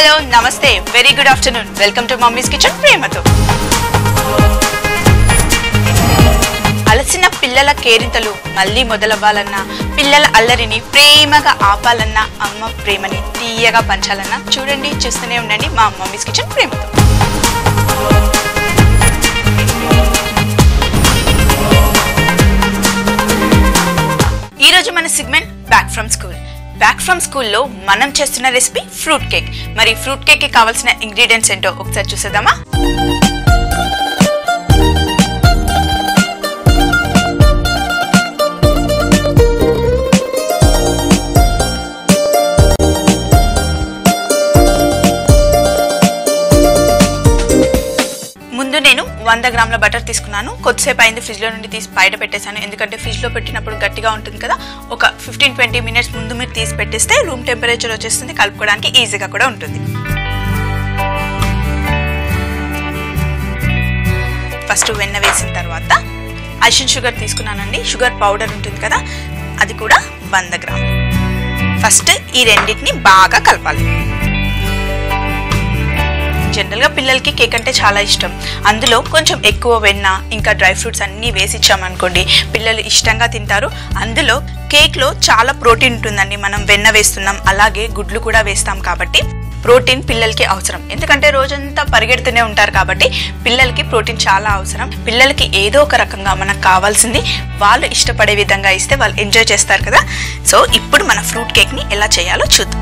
hello నమస్తే very good afternoon welcome to mummy's kitchen ప్రేమతో అలసిన పిల్లల కేరింతలు మళ్ళీ మొదలవ్వాలన్నా పిల్లల అల్లరిని ప్రేమగా ఆపాలన్నా అమ్మ ప్రేమని తీయగా పంచాలన్నా చూడండి చూస్తూనే ఉండండి మా మమ్మీస్ కిచెన్ ప్రేమతో ఈ రోజు మన segment back from school back from స్కూల్లో మనం చేస్తున్న రెసిపీ ఫ్రూట్ కేక్ మరి ఫ్రూట్ కేక్ కి కావాల్సిన ఇంగ్రీడియంట్స్ ఏంటో ఒకసారి చూసేద్దామా ముందు నేను వంద గ్రాముల బటర్ తీసుకున్నాను కొద్దిసేపు అయింది ఫ్రిడ్జ్ లో నుండి తీసి బయట పెట్టేశాను ఎందుకంటే ఫ్రిడ్జ్ లో పెట్టినప్పుడు గట్టిగా ఉంటుంది కదా ఒక ఫిఫ్టీన్ ట్వంటీ మినిట్స్ ముందు మీరు తీసి పెట్టేస్తే రూమ్ టెంపరేచర్ వచ్చేస్తుంది కలుపుకోవడానికి ఈజీగా కూడా ఉంటుంది ఫస్ట్ వెన్న వేసిన తర్వాత ఐషన్ షుగర్ తీసుకున్నానండి షుగర్ పౌడర్ ఉంటుంది కదా అది కూడా వంద గ్రామ్ ఫస్ట్ ఈ రెండింటిని బాగా కలపాలి జనరల్గా పిల్లలకి కేక్ అంటే చాలా ఇష్టం అందులో కొంచెం ఎక్కువ వెన్న ఇంకా డ్రై ఫ్రూట్స్ అన్నీ వేసి ఇచ్చామనుకోండి పిల్లలు ఇష్టంగా తింటారు అందులో కేక్లో చాలా ప్రోటీన్ ఉంటుందండి మనం వెన్న వేస్తున్నాం అలాగే గుడ్లు కూడా వేస్తాం కాబట్టి ప్రోటీన్ పిల్లలకి అవసరం ఎందుకంటే రోజంతా పరిగెడుతూనే ఉంటారు కాబట్టి పిల్లలకి ప్రోటీన్ చాలా అవసరం పిల్లలకి ఏదో ఒక రకంగా మనకు కావాల్సింది వాళ్ళు ఇష్టపడే విధంగా ఇస్తే వాళ్ళు ఎంజాయ్ చేస్తారు కదా సో ఇప్పుడు మన ఫ్రూట్ కేక్ని ఎలా చేయాలో చూద్దాం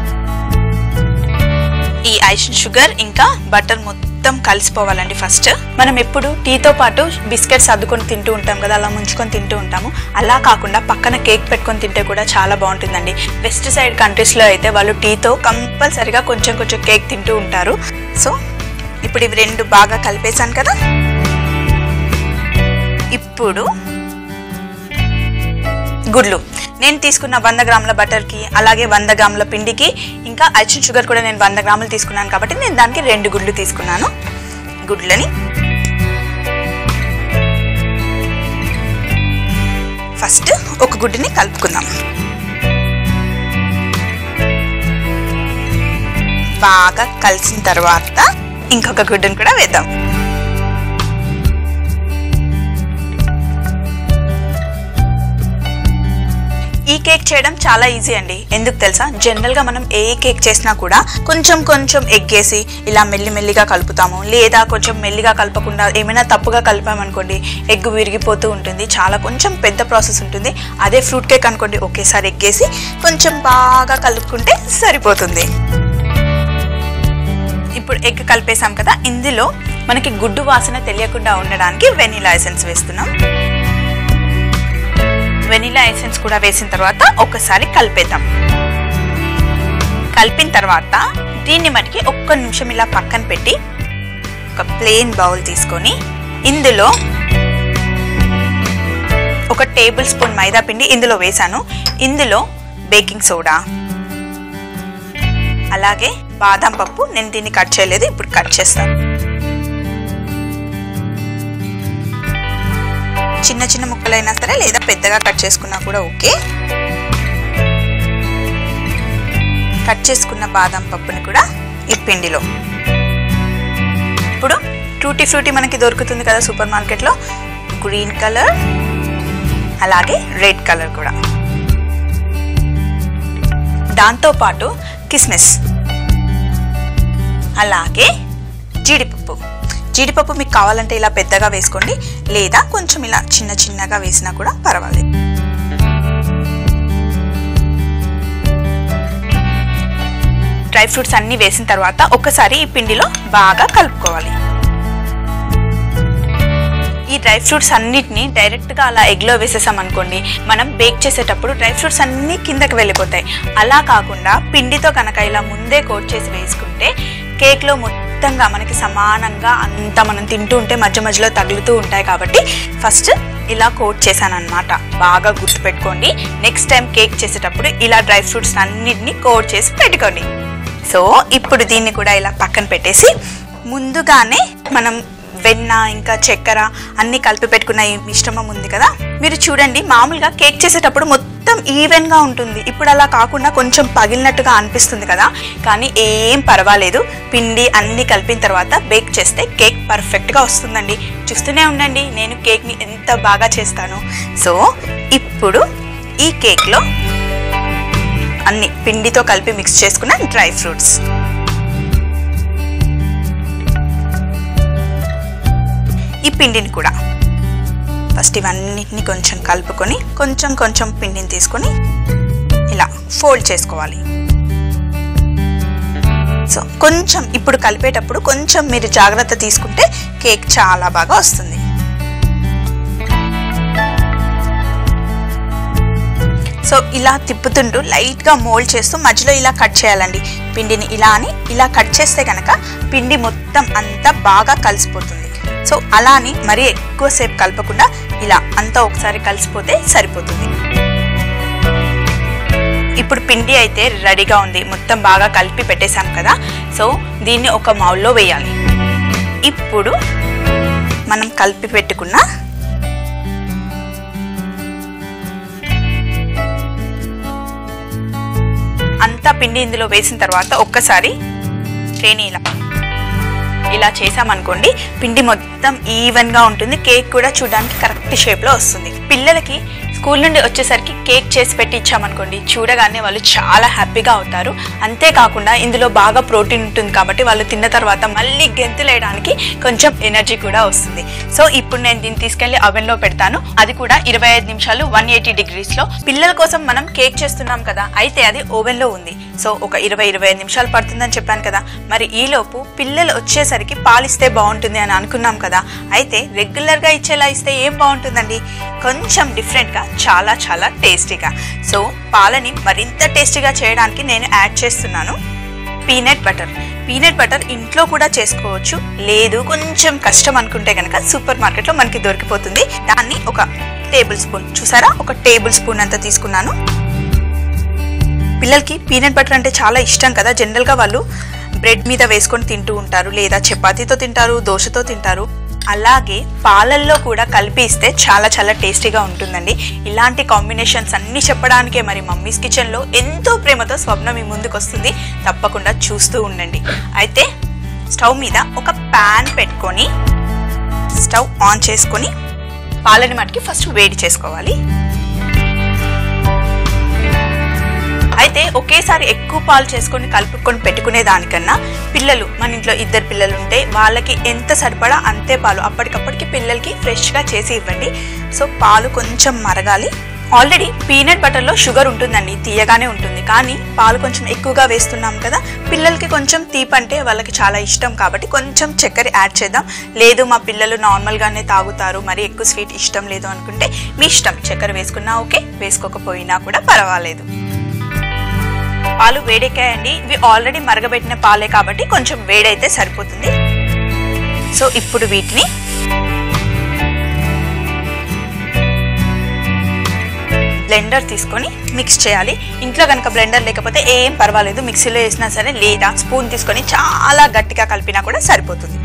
ఈ ఐషన్ షుగర్ ఇంకా బటర్ మొత్తం కలిసిపోవాలండి ఫస్ట్ మనం ఎప్పుడు టీతో పాటు బిస్కెట్స్ అద్దుకొని తింటూ ఉంటాం కదా అలా ముంచుకొని తింటూ ఉంటాము అలా కాకుండా పక్కన కేక్ పెట్టుకొని తింటే కూడా చాలా బాగుంటుందండి వెస్ట్ సైడ్ కంట్రీస్లో అయితే వాళ్ళు టీతో కంపల్సరిగా కొంచెం కొంచెం కేక్ తింటూ ఉంటారు సో ఇప్పుడు ఇవి రెండు బాగా కలిపేశాను కదా ఇప్పుడు గుడ్లు నేను తీసుకున్న వంద గ్రాముల బటర్కి అలాగే వంద గ్రాముల పిండికి ఇంకా ఐషన్ షుగర్ కూడా నేను వంద గ్రాములు తీసుకున్నాను కాబట్టి నేను దానికి రెండు గుడ్లు తీసుకున్నాను గుడ్లని ఫస్ట్ ఒక గుడ్డుని కలుపుకుందాం బాగా కలిసిన తర్వాత ఇంకొక గుడ్డుని కూడా వేద్దాం ఈ కేక్ చేయడం చాలా ఈజీ అండి ఎందుకు తెలుసా జనరల్ గా మనం ఏ కేక్ చేసినా కూడా కొంచెం కొంచెం ఎగ్గేసి ఇలా మెల్లి మెల్లిగా కలుపుతాము లేదా కొంచెం మెల్లిగా కలపకుండా ఏమైనా తప్పుగా కలిపామనుకోండి ఎగ్ విరిగిపోతూ ఉంటుంది చాలా కొంచెం పెద్ద ప్రాసెస్ ఉంటుంది అదే ఫ్రూట్ కేక్ అనుకోండి ఒకేసారి ఎగ్గేసి కొంచెం బాగా కలుపుకుంటే సరిపోతుంది ఇప్పుడు ఎగ్ కలిపేసాం కదా ఇందులో మనకి గుడ్డు వాసన తెలియకుండా ఉండడానికి వెనీలా ఎసెన్స్ వేస్తున్నాం వెనిలా ఎసెన్స్ కూడా వేసిన తర్వాత ఒకసారి కలిపేద్దాం కలిపిన తర్వాత దీన్ని మటుకి ఒక్క నిమిషం ఇలా పక్కన పెట్టి ఒక ప్లెయిన్ బౌల్ తీసుకొని ఇందులో ఒక టేబుల్ స్పూన్ మైదా పిండి ఇందులో వేసాను ఇందులో బేకింగ్ సోడా అలాగే బాదం పప్పు నేను దీన్ని కట్ చేయలేదు ఇప్పుడు కట్ చేస్తాను చిన్న చిన్న ముక్కలైనా సరే లేదా పెద్దగా కట్ చేసుకున్నా కూడా ఓకే కట్ చేసుకున్న బాదం పప్పుని కూడా ఈ పిండిలో ఇప్పుడు టూటీ ఫ్రూటీ మనకి దొరుకుతుంది కదా సూపర్ మార్కెట్లో గ్రీన్ కలర్ అలాగే రెడ్ కలర్ కూడా దాంతోపాటు కిస్మిస్ అలాగే జీడిపప్పు జీడిపప్పు మీకు కావాలంటే ఇలా పెద్దగా వేసుకోండి లేదా కొంచెం ఇలా చిన్న చిన్నగా వేసినా కూడా పర్వాలేదు డ్రై ఫ్రూట్స్ అన్నీ వేసిన తర్వాత ఒకసారి ఈ పిండిలో బాగా కలుపుకోవాలి ఈ డ్రై ఫ్రూట్స్ అన్నిటిని డైరెక్ట్గా అలా ఎగ్లో వేసేసాం అనుకోండి మనం బేక్ చేసేటప్పుడు డ్రై ఫ్రూట్స్ అన్నీ కిందకి వెళ్ళిపోతాయి అలా కాకుండా పిండితో కనుక ఇలా ముందే కోట్ చేసి వేసుకుంటే కేక్లో మొత్తంగా మనకి సమానంగా అంతా మనం తింటూ ఉంటే మధ్య మధ్యలో తగులుతూ ఉంటాయి కాబట్టి ఫస్ట్ ఇలా కోట్ చేశాను అనమాట బాగా గుర్తుపెట్టుకోండి నెక్స్ట్ టైం కేక్ చేసేటప్పుడు ఇలా డ్రై ఫ్రూట్స్ అన్నిటిని కోట్ చేసి పెట్టుకోండి సో ఇప్పుడు దీన్ని కూడా ఇలా పక్కన పెట్టేసి ముందుగానే మనం వెన్న ఇంకా చక్కెర అన్ని కలిపి పెట్టుకున్న ఈ మిశ్రమం ఉంది కదా మీరు చూడండి మామూలుగా కేక్ చేసేటప్పుడు మొత్తం మొత్తం ఈవెన్గా ఉంటుంది ఇప్పుడు అలా కాకుండా కొంచెం పగిలినట్టుగా అనిపిస్తుంది కదా కానీ ఏం పర్వాలేదు పిండి అన్ని కలిపిన తర్వాత బేక్ చేస్తే కేక్ పర్ఫెక్ట్గా వస్తుందండి చూస్తూనే ఉండండి నేను కేక్ని ఎంత బాగా చేస్తాను సో ఇప్పుడు ఈ కేక్లో అన్ని పిండితో కలిపి మిక్స్ చేసుకున్న డ్రై ఫ్రూట్స్ ఈ పిండిని కూడా ఫస్ట్ ఇవన్నిటిని కొంచెం కలుపుకొని కొంచెం కొంచెం పిండిని తీసుకొని ఇలా ఫోల్డ్ చేసుకోవాలి సో కొంచెం ఇప్పుడు కలిపేటప్పుడు కొంచెం మీరు జాగ్రత్త తీసుకుంటే కేక్ చాలా బాగా వస్తుంది సో ఇలా తిప్పుతుంటూ లైట్గా మోల్డ్ చేస్తూ మధ్యలో ఇలా కట్ చేయాలండి పిండిని ఇలా అని ఇలా కట్ చేస్తే కనుక పిండి మొత్తం అంతా బాగా కలిసిపోతుంది సో అలా అని మరీ ఎక్కువసేపు కలపకుండా ఇలా అంతా ఒకసారి కలిసిపోతే సరిపోతుంది ఇప్పుడు పిండి అయితే రెడీగా ఉంది మొత్తం బాగా కలిపి పెట్టేశాం కదా సో దీన్ని ఒక మౌల్లో వేయాలి ఇప్పుడు మనం కలిపి పెట్టుకున్న అంతా పిండి ఇందులో వేసిన తర్వాత ఒక్కసారి ట్రేని ఇలా ఇలా చేసామనుకోండి పిండి మొత్తం ఈవెన్గా ఉంటుంది కేక్ కూడా చూడడానికి కరెక్ట్ షేప్లో వస్తుంది పిల్లలకి స్కూల్ నుండి వచ్చేసరికి కేక్ చేసి పెట్టి ఇచ్చామనుకోండి చూడగానే వాళ్ళు చాలా హ్యాపీగా అవుతారు అంతేకాకుండా ఇందులో బాగా ప్రోటీన్ ఉంటుంది కాబట్టి వాళ్ళు తిన్న తర్వాత మళ్ళీ గెంతులేయడానికి కొంచెం ఎనర్జీ కూడా వస్తుంది సో ఇప్పుడు నేను దీన్ని తీసుకెళ్లి oven లో పెడతాను అది కూడా ఇరవై ఐదు నిమిషాలు వన్ ఎయిటీ డిగ్రీస్లో పిల్లల కోసం మనం కేక్ చేస్తున్నాం కదా అయితే అది oven లో ఉంది సో ఒక ఇరవై ఇరవై ఐదు నిమిషాలు పడుతుందని చెప్పాను కదా మరి ఈలోపు పిల్లలు వచ్చేసరికి పాలిస్తే బాగుంటుంది అని అనుకున్నాం కదా అయితే రెగ్యులర్గా ఇచ్చేలా ఇస్తే ఏం బాగుంటుందండి కొంచెం డిఫరెంట్గా చాలా చాలా టేస్టీగా సో పాలని మరింత టేస్టీగా చేయడానికి నేను యాడ్ చేస్తున్నాను పీనట్ బటర్ పీనట్ బటర్ ఇంట్లో కూడా చేసుకోవచ్చు లేదు కొంచెం కష్టం అనుకుంటే కనుక సూపర్ మార్కెట్లో మనకి దొరికిపోతుంది దాన్ని ఒక టేబుల్ స్పూన్ చూసారా ఒక టేబుల్ స్పూన్ అంత తీసుకున్నాను పిల్లలకి పీనట్ బటర్ అంటే చాలా ఇష్టం కదా జనరల్గా వాళ్ళు బ్రెడ్ మీద వేసుకొని తింటూ ఉంటారు లేదా చపాతీతో తింటారు దోశతో తింటారు అలాగే పాలల్లో కూడా కలిపి ఇస్తే చాలా చాలా టేస్టీగా ఉంటుందండి ఇలాంటి కాంబినేషన్స్ అన్ని చెప్పడానికే మరి మమ్మీస్ కిచెన్లో ఎంతో ప్రేమతో స్వప్న మీ ముందుకు వస్తుంది తప్పకుండా చూస్తూ ఉండండి అయితే స్టవ్ మీద ఒక ప్యాన్ పెట్టుకొని స్టవ్ ఆన్ చేసుకొని పాలని మటుకి ఫస్ట్ వేడి చేసుకోవాలి అయితే ఒకేసారి ఎక్కువ పాలు చేసుకొని కలుపుకొని పెట్టుకునే దానికన్నా పిల్లలు మన ఇంట్లో ఇద్దరు పిల్లలు ఉంటే వాళ్ళకి ఎంత సరిపడా అంతే పాలు అప్పటికప్పటికి పిల్లలకి ఫ్రెష్గా చేసి ఇవ్వండి సో పాలు కొంచెం మరగాలి ఆల్రెడీ పీనట్ బటర్లో షుగర్ ఉంటుందండి తీయగానే ఉంటుంది కానీ పాలు కొంచెం ఎక్కువగా వేస్తున్నాం కదా పిల్లలకి కొంచెం తీపంటే వాళ్ళకి చాలా ఇష్టం కాబట్టి కొంచెం చక్కెర యాడ్ చేద్దాం లేదు మా పిల్లలు నార్మల్గానే తాగుతారు మరి ఎక్కువ స్వీట్ ఇష్టం లేదు అనుకుంటే మీ ఇష్టం చక్కెర వేసుకున్నా ఓకే వేసుకోకపోయినా కూడా పర్వాలేదు పాలు వేడెక్కాయండి ఇవి ఆల్రెడీ మరగబెట్టిన పాలే కాబట్టి కొంచెం వేడైతే సరిపోతుంది సో ఇప్పుడు వీటిని బ్లెండర్ తీసుకొని మిక్స్ చేయాలి ఇంట్లో కనుక బ్లెండర్ లేకపోతే ఏం పర్వాలేదు మిక్సీలో వేసినా సరే లేదా స్పూన్ తీసుకొని చాలా గట్టిగా కలిపినా కూడా సరిపోతుంది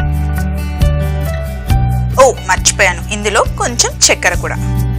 ఓ మర్చిపోయాను ఇందులో కొంచెం చక్కెర కూడా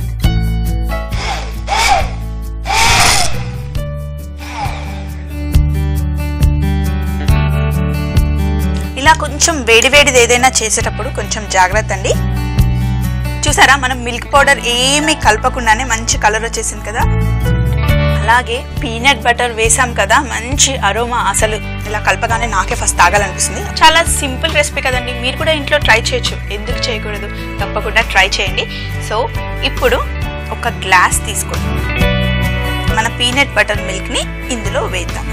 ఇలా కొంచెం వేడివేడిది ఏదైనా చేసేటప్పుడు కొంచెం జాగ్రత్త అండి చూసారా మనం మిల్క్ పౌడర్ ఏమీ కలపకుండానే మంచి కలర్ వచ్చేసింది కదా అలాగే పీనట్ బటర్ వేసాం కదా మంచి అరోమా అసలు ఇలా కలపగానే నాకే ఫస్ట్ తాగాలనిపిస్తుంది చాలా సింపుల్ రెసిపీ కదండి మీరు కూడా ఇంట్లో ట్రై చేయొచ్చు ఎందుకు చేయకూడదు తప్పకుండా ట్రై చేయండి సో ఇప్పుడు ఒక గ్లాస్ తీసుకొని మన పీనట్ బటర్ మిల్క్ని ఇందులో వేద్దాం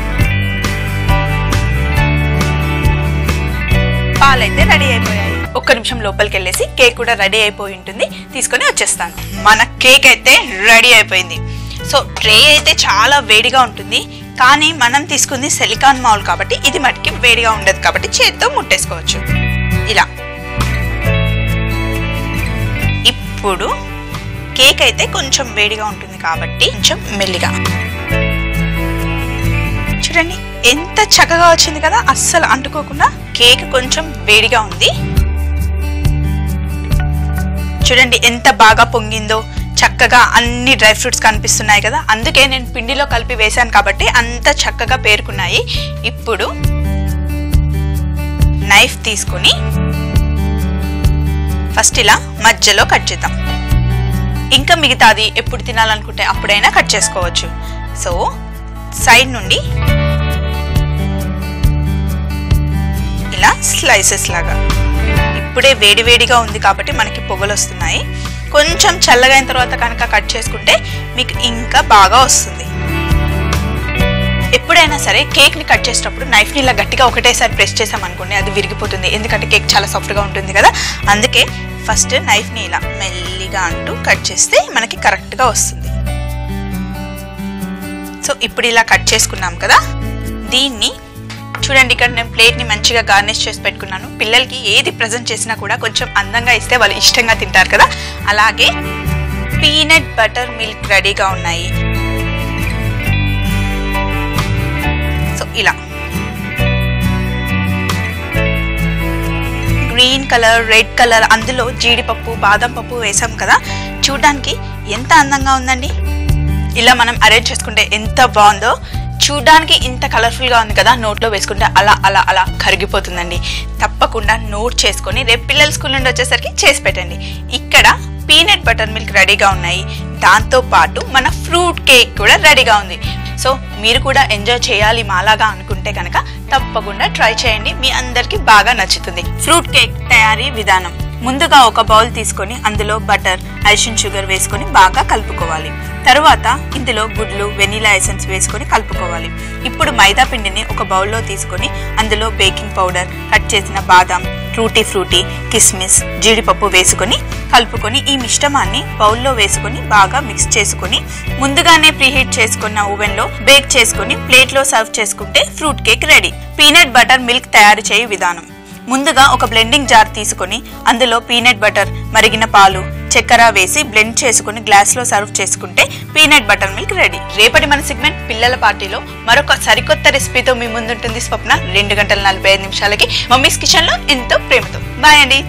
పాలైతే రెడీ అయిపోయాయి ఒక్క నిమిషం లోపలికి వెళ్ళేసి కేక్ కూడా రెడీ అయిపోయి ఉంటుంది తీసుకొని వచ్చేస్తాను మన కేక్ అయితే రెడీ అయిపోయింది సో ట్రే అయితే చాలా వేడిగా ఉంటుంది కానీ మనం తీసుకుంది సిలికాన్ మౌల్ కాబట్టి ఇది మటుకి వేడిగా ఉండదు కాబట్టి చేతితో ముట్టేసుకోవచ్చు ఇలా ఇప్పుడు కేక్ అయితే కొంచెం వేడిగా ఉంటుంది కాబట్టి కొంచెం మెల్లిగా చూడండి ఎంత చక్కగా వచ్చింది కదా అస్సలు అంటుకోకుండా కేక్ కొంచెం వేడిగా ఉంది చూడండి ఎంత బాగా పొంగిందో చక్కగా అన్ని డ్రై ఫ్రూట్స్ కనిపిస్తున్నాయి కదా అందుకే నేను పిండిలో కలిపి వేశాను కాబట్టి అంత చక్కగా పేరుకున్నాయి ఇప్పుడు నైఫ్ తీసుకొని ఫస్ట్ ఇలా మధ్యలో కట్ చేద్దాం ఇంకా మిగతాది ఎప్పుడు తినాలనుకుంటే అప్పుడైనా కట్ చేసుకోవచ్చు సో సైడ్ నుండి ఇలా స్లైసెస్ లాగా ఇప్పుడే వేడివేడిగా ఉంది కాబట్టి మనకి పొగలు వస్తున్నాయి కొంచెం చల్లగా అయిన తర్వాత కనుక కట్ చేసుకుంటే మీకు ఇంకా బాగా వస్తుంది ఎప్పుడైనా సరే కేక్ ని కట్ చేసేటప్పుడు నైఫ్ ని ఇలా గట్టిగా ఒకటేసారి ప్రెస్ చేసాం అనుకోండి అది విరిగిపోతుంది ఎందుకంటే కేక్ చాలా సాఫ్ట్ గా ఉంటుంది కదా అందుకే ఫస్ట్ నైఫ్ ని ఇలా మెల్లిగా అంటూ కట్ చేస్తే మనకి కరెక్ట్ గా వస్తుంది సో ఇప్పుడు ఇలా కట్ చేసుకున్నాం కదా దీన్ని చూడండి ఇక్కడ నేను ప్లేట్ ని మంచిగా గార్నిష్ చేసి పెట్టుకున్నాను పిల్లలకి ఏది ప్రజెంట్ చేసినా కూడా కొంచెం అందంగా ఇస్తే వాళ్ళు ఇష్టంగా తింటారు కదా అలాగే పీనట్ బటర్ మిల్క్ రెడీగా ఉన్నాయి సో ఇలా గ్రీన్ కలర్ రెడ్ కలర్ అందులో జీడిపప్పు బాదం పప్పు వేసాం కదా చూడడానికి ఎంత అందంగా ఉందండి ఇలా మనం అరేంజ్ చేసుకుంటే ఎంత బాగుందో చూడడానికి ఇంత కలర్ఫుల్గా ఉంది కదా నోట్లో వేసుకుంటే అలా అలా అలా కరిగిపోతుందండి తప్పకుండా నోట్ చేసుకొని రేపు పిల్లల స్కూల్ నుండి వచ్చేసరికి చేసి పెట్టండి ఇక్కడ పీనట్ బటర్ మిల్క్ రెడీగా ఉన్నాయి దాంతో పాటు మన ఫ్రూట్ కేక్ కూడా రెడీగా ఉంది సో మీరు కూడా ఎంజాయ్ చేయాలి మాలాగా అనుకుంటే కనుక తప్పకుండా ట్రై చేయండి మీ అందరికీ బాగా నచ్చుతుంది ఫ్రూట్ కేక్ తయారీ విధానం ముందుగా ఒక బౌల్ తీసుకొని అందులో బటర్ ఐషన్ షుగర్ వేసుకొని బాగా కలుపుకోవాలి తరువాత ఇందులో గుడ్లు వెనీలా ఎసెన్స్ వేసుకొని కలుపుకోవాలి ఇప్పుడు మైదా పిండిని ఒక బౌల్లో తీసుకొని అందులో బేకింగ్ పౌడర్ కట్ చేసిన బాదం టూటీ ఫ్రూటీ కిస్మిస్ జీడిపప్పు వేసుకొని కలుపుకొని ఈ మిశ్రమాన్ని బౌల్లో వేసుకొని బాగా మిక్స్ చేసుకొని ముందుగానే ప్రీహీట్ చేసుకున్న ఓవెన్లో బేక్ చేసుకొని ప్లేట్లో సర్వ్ చేసుకుంటే fruit cake ready peanut butter milk తయారు చేయు విధానం ముందుగా ఒక బ్లెండింగ్ జార్ తీసుకొని అందులో పీనట్ బటర్ మరిగిన పాలు చక్కెర వేసి బ్లెండ్ చేసుకుని గ్లాస్లో సర్వ్ చేసుకుంటే పీనట్ బటర్ మిల్క్ రెడీ రేపటి మన సెగ్మెంట్ పిల్లల పార్టీలో మరొక సరికొత్త రెసిపీతో మీ ముందుంటుంది స్వప్న రెండు గంటల నలభై ఐదు నిమిషాలకి మమ్మీస్ కిచెన్లో ఎంతో ప్రేమతో బాయ్ అండి